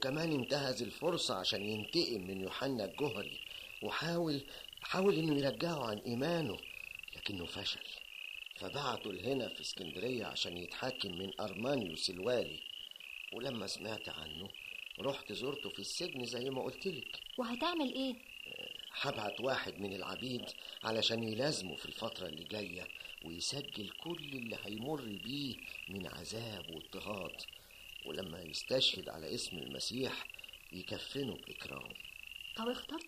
وكمان انتهز الفرصة عشان ينتقم من يوحنا الجهري وحاول حاول انه يرجعه عن ايمانه لكنه فشل فبعته لهنا في اسكندرية عشان يتحاكم من أرمانيوس الوالي ولما سمعت عنه رحت زرته في السجن زي ما قلتلك وهتعمل ايه هبعت واحد من العبيد علشان يلازمه في الفترة اللي جاية ويسجل كل اللي هيمر بيه من عذاب واضطهاد ولما يستشهد على اسم المسيح يكفنه بإكرام طب اخترت